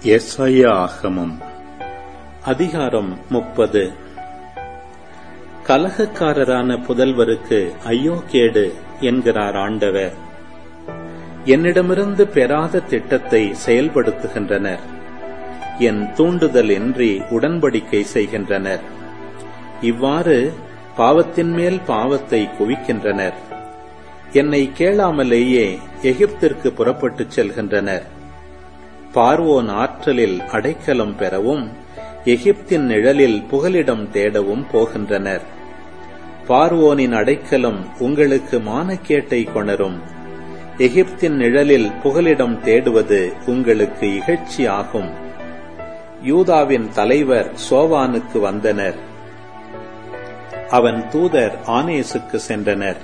எஸ்ஐயா ஆகமம் அதிகாரம் முப்பது கலகக்காரரான புதல்வருக்கு ஐயோ கேடு என்கிறார் ஆண்டவர் என்னிடமிருந்து பெறாத திட்டத்தை செயல்படுத்துகின்றனர் என் தூண்டுதல் இன்றி உடன்படிக்கை செய்கின்றனர் இவ்வாறு பாவத்தின் மேல் பாவத்தை குவிக்கின்றனர் என்னை கேளாமலேயே எகிப்திற்கு புறப்பட்டுச் செல்கின்றனர் பார்வோன் ஆற்றலில் அடைக்கலம் பெறவும் எகிப்தின் நிழலில் புகலிடம் தேடவும் போகின்றனர் பார்வோனின் அடைக்கலம் உங்களுக்கு மானக்கேட்டை கொணரும் எகிப்தின் நிழலில் புகலிடம் தேடுவது உங்களுக்கு இகழ்ச்சி ஆகும் யூதாவின் தலைவர் சோவானுக்கு வந்தனர் அவன் தூதர் ஆனேசுக்கு சென்றனர்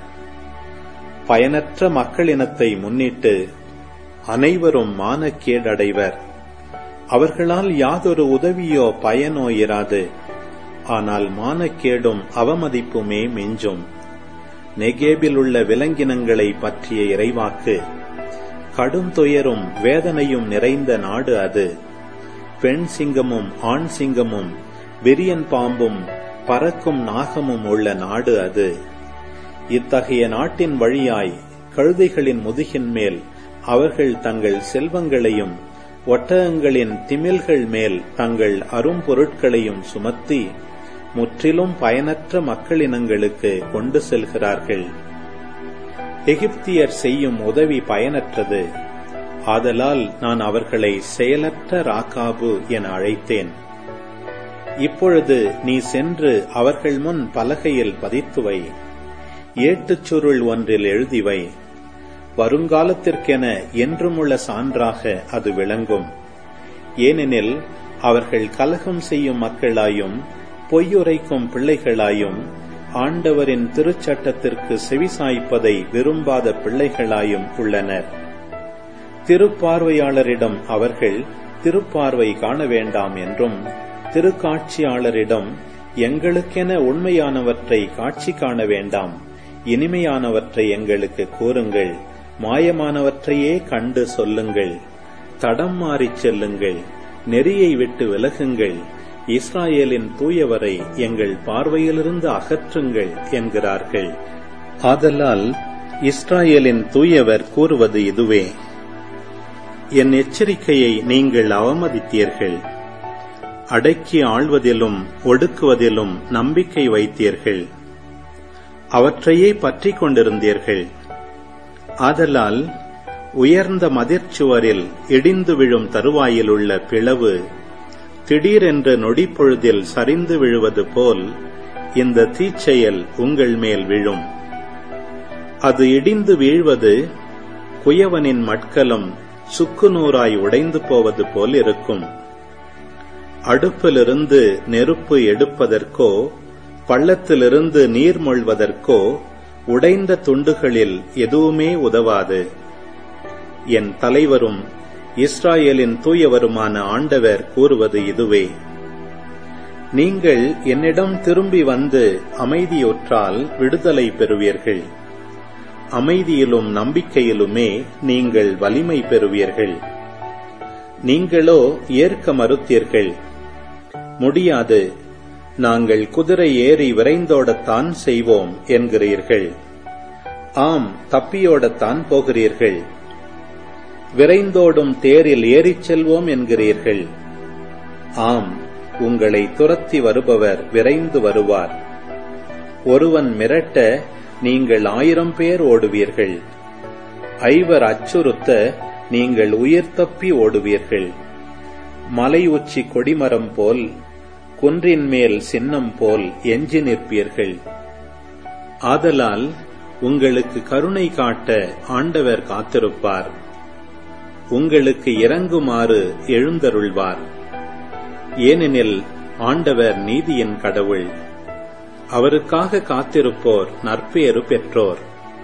பயனற்ற மக்களினத்தை முன்னிட்டு அனைவரும் மானக்கேடடைவர் அவர்களால் யாதொரு உதவியோ பயனோ இராது ஆனால் மானக்கேடும் அவமதிப்புமே மிஞ்சும் நெகேபில் உள்ள விலங்கினங்களை பற்றிய இறைவாக்கு கடும் துயரும் வேதனையும் நிறைந்த நாடு அது பெண் சிங்கமும் ஆண் சிங்கமும் விரியன் பாம்பும் பறக்கும் நாகமும் உள்ள நாடு அது இத்தகைய நாட்டின் வழியாய் கழுதைகளின் முதுகின் மேல் அவர்கள் தங்கள் செல்வங்களையும் ஒட்டகங்களின் திமில்கள் மேல் தங்கள் அரும்பொருட்களையும் சுமத்தி முற்றிலும் பயனற்ற மக்களினங்களுக்கு கொண்டு செல்கிறார்கள் எகிப்தியர் செய்யும் உதவி பயனற்றது ஆதலால் நான் அவர்களை செயலற்ற ராக்காபு என அழைத்தேன் இப்பொழுது நீ சென்று அவர்கள் முன் பலகையில் பதித்துவை ஏட்டுச் சுருள் ஒன்றில் எழுதிவை வருங்காலத்திற்கென என்றுமுள்ள சான்றாக அது விளங்கும் ஏனெனில் அவர்கள் கலகம் செய்யும் மக்களாயும் பொய்யுரைக்கும் பிள்ளைகளாயும் ஆண்டவரின் திருச்சட்டத்திற்கு செவிசாய்ப்பதை விரும்பாத பிள்ளைகளாயும் உள்ளனர் திருப்பார்வையாளரிடம் அவர்கள் திருப்பார்வை காண வேண்டாம் என்றும் திருக்காட்சியாளரிடம் எங்களுக்கென உண்மையானவற்றை காட்சி காண வேண்டாம் இனிமையானவற்றை எங்களுக்கு கூறுங்கள் மாயமானவற்றையே கண்டு சொல்லுங்கள் தடம் மாறிச் செல்லுங்கள் நெறியை விட்டு விலகுங்கள் இஸ்ராயேலின் தூயவரை எங்கள் பார்வையிலிருந்து அகற்றுங்கள் என்கிறார்கள் ஆதலால் இஸ்ராயேலின் தூயவர் கூறுவது இதுவே என் எச்சரிக்கையை நீங்கள் அவமதித்தீர்கள் அடக்கி ஆள்வதிலும் ஒடுக்குவதிலும் நம்பிக்கை வைத்தீர்கள் அவற்றையே பற்றிக் கொண்டிருந்தீர்கள் ஆதலால் உயர்ந்த மதிர்ச்சுவரில் இடிந்து விழும் தருவாயில் உள்ள பிளவு திடீரென்று நொடிப்பொழுதில் சரிந்து விழுவது போல் இந்த தீச்செயல் உங்கள் மேல் விழும் அது இடிந்து வீழ்வது குயவனின் மட்கலம் சுக்குநூறாய் உடைந்து போவது போல் இருக்கும் அடுப்பிலிருந்து நெருப்பு எடுப்பதற்கோ பள்ளத்திலிருந்து நீர் மொழ்வதற்கோ உடைந்த துண்டுகளில் எதுவுமே உதவாது என் தலைவரும் இஸ்ராயலின் தூயவருமான ஆண்டவர் கூறுவது இதுவே நீங்கள் என்னிடம் திரும்பி வந்து அமைதியுற்றால் விடுதலை பெறுவீர்கள் அமைதியிலும் நம்பிக்கையிலுமே நீங்கள் வலிமை பெறுவீர்கள் நீங்களோ ஏற்க மறுத்தீர்கள் முடியாது நாங்கள் குதிரை ஏறி விரைந்தோடத்தான் செய்வோம் என்கிறீர்கள் ஆம் தப்பியோடத்தான் போகிறீர்கள் விரைந்தோடும் தேரில் ஏறிச் செல்வோம் என்கிறீர்கள் ஆம் உங்களை துரத்தி வருபவர் விரைந்து வருவார் ஒருவன் மிரட்ட நீங்கள் ஆயிரம் பேர் ஓடுவீர்கள் ஐவர் அச்சுறுத்த நீங்கள் உயிர் தப்பி ஓடுவீர்கள் மலை உச்சி கொடிமரம் போல் குன்றின் மேல் சின்னம் போல் எஞ்சி நிற்பீர்கள் ஆதலால் உங்களுக்கு கருணை காட்ட ஆண்டவர் காத்திருப்பார் உங்களுக்கு இறங்குமாறு எழுந்தருள்வார் ஏனெனில் ஆண்டவர் நீதியின் கடவுள் அவருக்காக காத்திருப்போர் நற்பேறு பெற்றோர்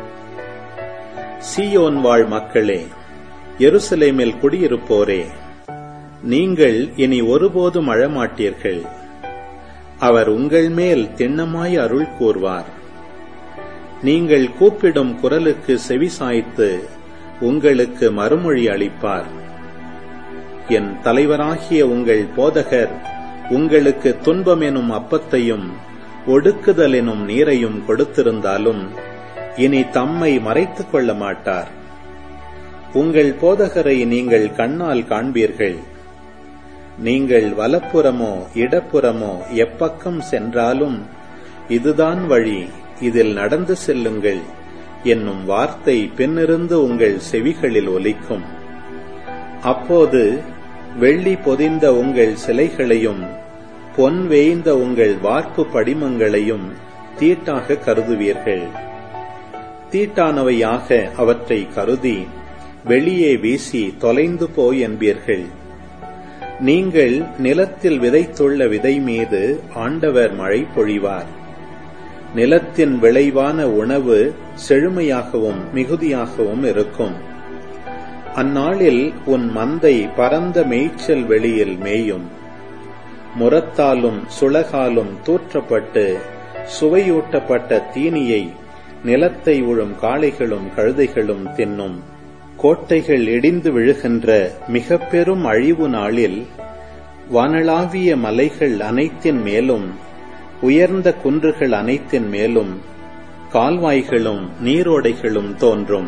சீயோன் வாழ் மக்களே எருசலேமில் குடியிருப்போரே நீங்கள் இனி ஒருபோதும் அழமாட்டீர்கள் அவர் உங்கள் மேல் திண்ணமாய் அருள் கூர்வார் நீங்கள் கூப்பிடும் குரலுக்கு செவிசாய்த்து உங்களுக்கு மறுமொழி அளிப்பார் என் தலைவராகிய உங்கள் போதகர் உங்களுக்கு துன்பம் எனும் அப்பத்தையும் ஒடுக்குதல் எனும் நீரையும் கொடுத்திருந்தாலும் இனி தம்மை மறைத்துக் கொள்ள மாட்டார் உங்கள் போதகரை நீங்கள் கண்ணால் காண்பீர்கள் நீங்கள் வலப்புறமோ இடப்புறமோ எப்பக்கம் சென்றாலும் இதுதான் வழி இதில் நடந்து செல்லுங்கள் என்னும் வார்த்தை பின்னிருந்து உங்கள் செவிகளில் ஒலிக்கும் அப்போது வெள்ளி பொதிந்த உங்கள் சிலைகளையும் பொன் வேய்ந்த உங்கள் வார்ப்பு படிமங்களையும் தீட்டாக கருதுவீர்கள் தீட்டானவையாக அவற்றை கருதி வெளியே வீசி தொலைந்து போய் என்பீர்கள் நீங்கள் நிலத்தில் விதைத்துள்ள விதை மீது ஆண்டவர் மழை பொழிவார் நிலத்தின் விளைவான உணவு செழுமையாகவும் மிகுதியாகவும் இருக்கும் அந்நாளில் உன் மந்தை பரந்த மேய்ச்சல் வெளியில் மேயும் முரத்தாலும் சுளகாலும் தூற்றப்பட்டு சுவையூட்டப்பட்ட தீனியை நிலத்தை உழும் காளைகளும் கழுதைகளும் தின்னும் கோட்டைகள் இடிந்து விழுகின்ற மிக பெரும் அழிவு நாளில் வானளாவிய மலைகள் அனைத்தின் மேலும் உயர்ந்த குன்றுகள் அனைத்தின் மேலும் கால்வாய்களும் நீரோடைகளும் தோன்றும்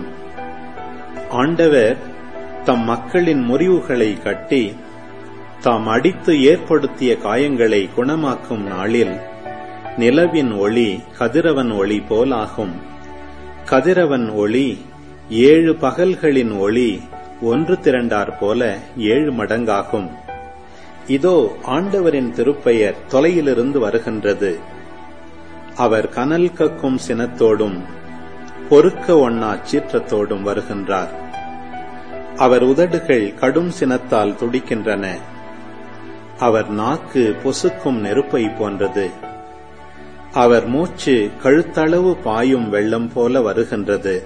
ஆண்டவர் தம் மக்களின் முறிவுகளை கட்டி தாம் அடித்து ஏற்படுத்திய காயங்களை குணமாக்கும் நாளில் நிலவின் ஒளி கதிரவன் ஒளி போலாகும் கதிரவன் ஒளி ஏழு பகல்களின் ஒளி ஒன்று திரண்டார் போல ஏழு மடங்காகும் இதோ ஆண்டவரின் திருப்பெயர் தொலையிலிருந்து வருகின்றது அவர் கனல் கக்கும் சினத்தோடும் பொறுக்க ஒண்ணா சீற்றத்தோடும் வருகின்றார் அவர் உதடுகள் கடும் சினத்தால் துடிக்கின்றன அவர் நாக்கு பொசுக்கும் நெருப்பை போன்றது அவர் மூச்சு கழுத்தளவு பாயும் வெள்ளம் போல வருகின்றது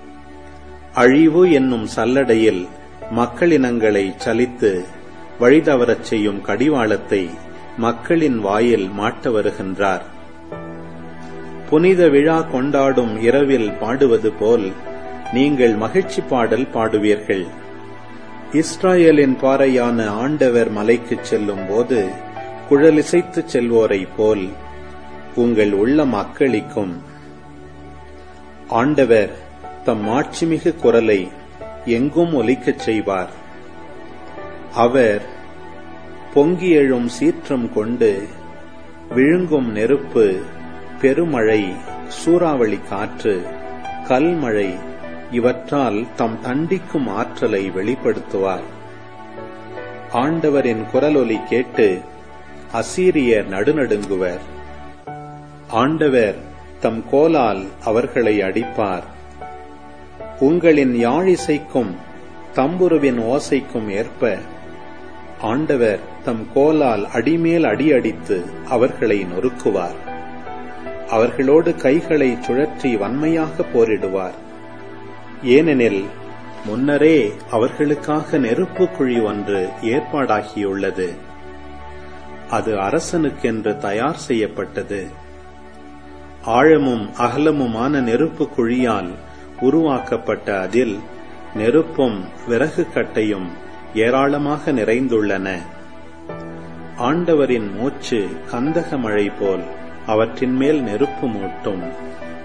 அழிவு என்னும் சல்லடையில் மக்களினங்களை சலித்து வழிதவரச் செய்யும் கடிவாளத்தை மக்களின் வாயில் மாட்ட வருகின்றார் புனித விழா கொண்டாடும் இரவில் பாடுவது போல் நீங்கள் மகிழ்ச்சி பாடல் பாடுவீர்கள் இஸ்ராயலின் பாறையான ஆண்டவர் மலைக்குச் செல்லும் போது குழலிசைத்துச் செல்வோரைப் போல் உங்கள் உள்ளம் அக்களிக்கும் ஆண்டவர் தம் மாட்சிமிகு குரலை எங்கும் ஒலிக்கச் செய்வார் அவர் பொங்கி எழும் சீற்றம் கொண்டு விழுங்கும் நெருப்பு பெருமழை சூறாவளி காற்று கல்மழை இவற்றால் தம் தண்டிக்கும் ஆற்றலை வெளிப்படுத்துவார் ஆண்டவரின் குரலொலி கேட்டு அசீரியர் நடுநடுங்குவர் ஆண்டவர் தம் கோலால் அவர்களை அடிப்பார் உங்களின் யாழிசைக்கும் தம்புருவின் ஓசைக்கும் ஏற்ப ஆண்டவர் தம் கோலால் அடிமேல் அடியடித்து அவர்களை நொறுக்குவார் அவர்களோடு கைகளை சுழற்றி வன்மையாக போரிடுவார் ஏனெனில் முன்னரே அவர்களுக்காக நெருப்பு குழி ஒன்று ஏற்பாடாகியுள்ளது அது அரசனுக்கென்று தயார் செய்யப்பட்டது ஆழமும் அகலமுமான நெருப்பு குழியால் உருவாக்கப்பட்ட அதில் நெருப்பும் விறகு கட்டையும் ஏராளமாக நிறைந்துள்ளன ஆண்டவரின் மூச்சு கந்தக மழை போல் அவற்றின் மேல் நெருப்பு மூட்டும்